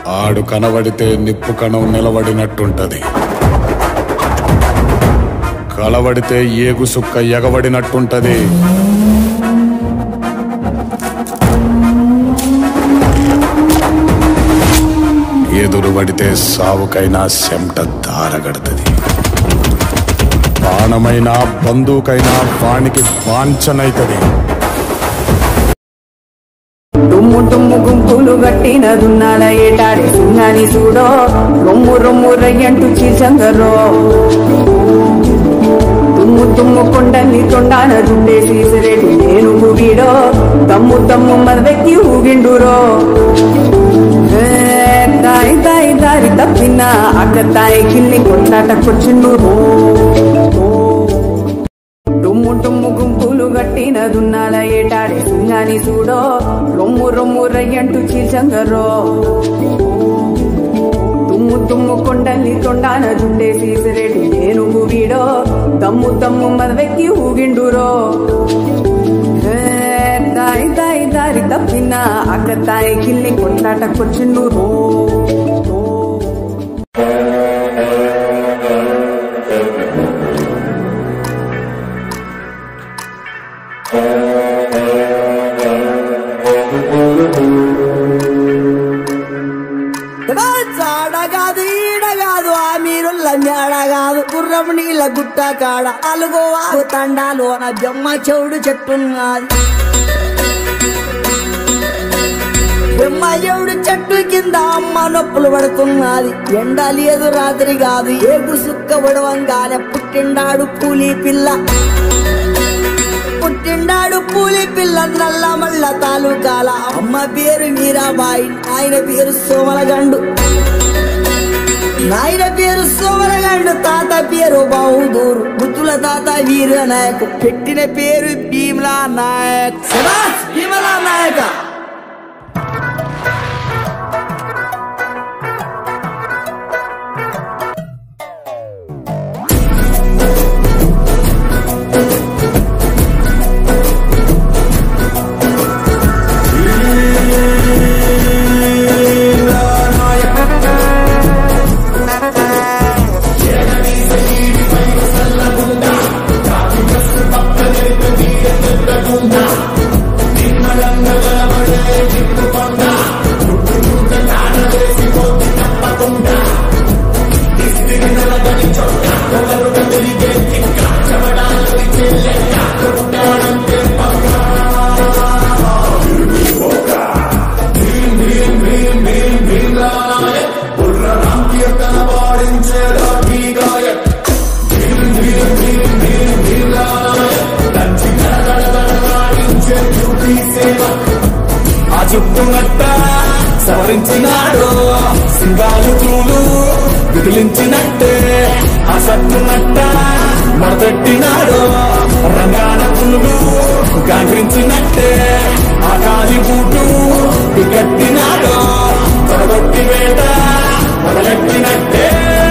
ఆడు కనబడితే నిప్పు కణం నిలబడినట్టుంటది కలబడితే ఏగు సుక్క ఎగబడినట్టుంటది ఎదురు పడితే సావుకైనా చెమట దారగడుతుంది బాణమైనా బంధువుకైనా వానికి వాంఛనైతది దుమ్ము దుమ్ము గుంపులు గట్టిన దున్నాల ఏటాడి సున్నాని చూడో రొమ్ము రొమ్ము రయ్యంటూ చీచంగరో దుమ్ము దుమ్ము కొండని తొండాన దుండేసి సిరేటి నేను వీడో దమ్ము దమ్ము మదవెక్కి ఊగిండురో ఏ, దాయి దాయి దారి తప్పిన అక్క తాయి కిల్లి కొట్లాటకొచ్చిండు రో డుమ్ము డుమ్ము గుంపులు గట్టిన దున్నాల ఏటాడి సున్నాని చూడో రొమ్ము రొమ్ము రయ్యంటూ చీచంగరో దుమ్ము దుమ్ము కొండల్ని తొండాన దుండేసి సిరేటి నేను వీడో దమ్ము దమ్ము మదవెక్కి ఊగిండురో ఏ, దాయి దాయి దారి తప్పిన అక్క తాయి కిల్లి కొట్లాటకొచ్చిండు రో రో. చాడ కాదు ఈడ కాదు ఆ మీరు లంజాడ కాదు గుర్రం నీళ్ళ గుట్ట కాడ అలుగో ఆగు తండాలోన జమ్మ చెవుడు చెట్టున్నది బ్రహ్మ చెవుడు చెట్టు కింద అమ్మ నొప్పులు పడుతున్నది ఎండ లేదు రాత్రి కాదు ఏగు సుక్క పడవంగానే పుట్టిండాడు కూలీ పిల్ల పుట్టిండాడు పూలి పిల్ల నల్ల మల్ల తాలూకాల అమ్మ పేరు మీరాబాయి ఆయన పేరు సోమలగండు నాయన పేరు సోమలగండు తాత పేరు బహుదూరు బుద్ధుల తాత వీర నాయక్ పెట్టిన పేరు భీమలా నాయక్ శబాష్ భీమలా నాయక ఆ చుట్టునట్ట సవరించినాడు సింగాలు చూలు విదిలించినట్టే ఆ సట్టునట్ట మడతెట్టినాడు రంగాన పులుగు గాంగ్రించినట్టే ఆ కాలి బూటు కట్టినాడు తొడగొట్టి వేట మొదలెట్టినట్టే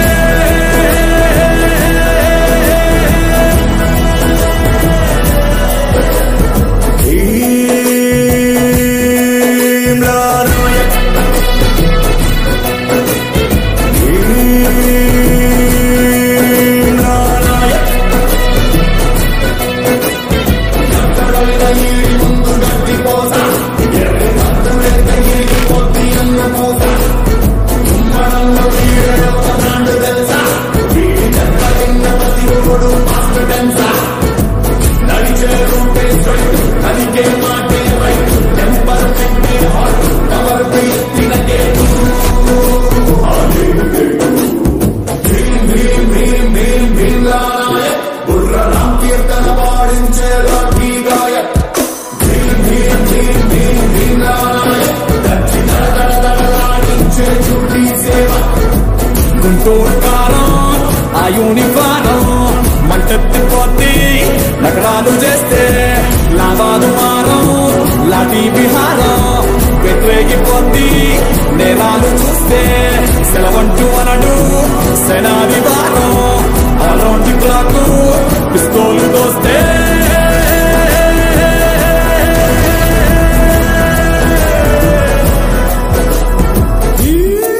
గుంటూరు కారం ఆ యూనిఫారం మంటెత్తిపోతే నగరాలు చేస్తే లాభాలు మారం లాఠీ విహారం వ్యతిరేకిపోద్ది నేరాలు చూస్తే సెలవంటూ అనడు సెనాది వారం అరౌండ్ క్లాక్ పిస్తోలు దోస్తే ఈ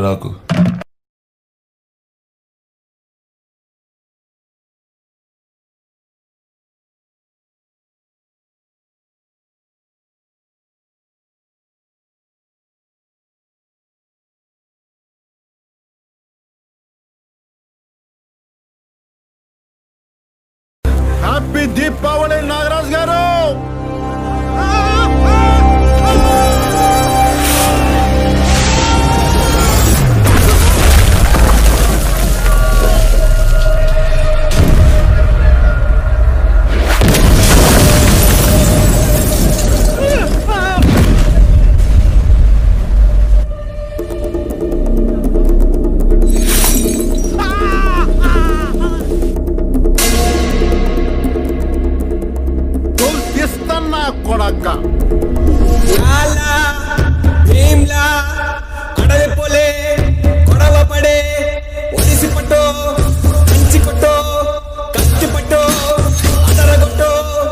రాకు హ్యాపీ దీపావళి నాగరాజ్ గారు తీస్తున్నా కొడక్క లాలా, భీమ్లా, అడవి పొలే, గొడవ పడే, ఒడిసి పట్టు, కంచి కొట్టు, కత్తి పట్టు, అదరగొట్టు.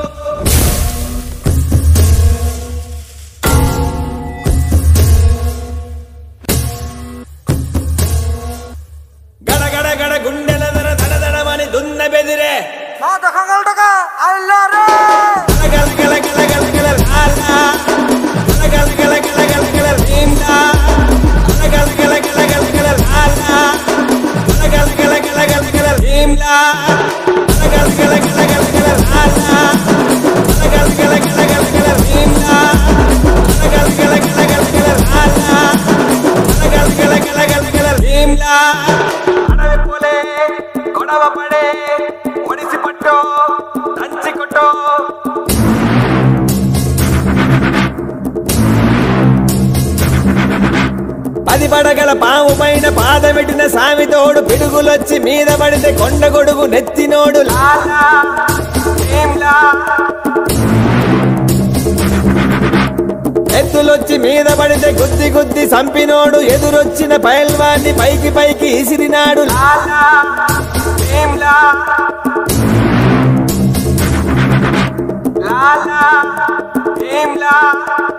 గడ గడ గడ గుండెల దర దడ దడమని దున్న బెదిరే గల గల గల గల గల లాలా. గల గల గల గల గల గల భీమ్లా. గల గల గల గల గల గల లాలా. గల గల గల గల గల గల భీమ్లా. గల గల గల గల గల గల లాలా. గల గల గల గల గల గల భీమ్లా. గల గల గల గల గల గల లాలా. గల గల గల గల గల గల భీమ్లా. అడవి పోలే గొడవ పడే ఒడిసి పట్టు దంచి కొట్టు పది పడగల పాము పైన పాదమెట్టిన సామితోడు పిడుగులొచ్చి మీద పడితే కొండ గొడుగు నెత్తినోడు లాలా, భీమ్లా. ఎత్తులొచ్చి మీద పడితే గుద్ది గుద్ది సంపినోడు ఎదురొచ్చిన పైల్వాన్ని పైకి పైకి ఇసిరినాడు లాలా, భీమ్లా. లాలా, భీమ్లా.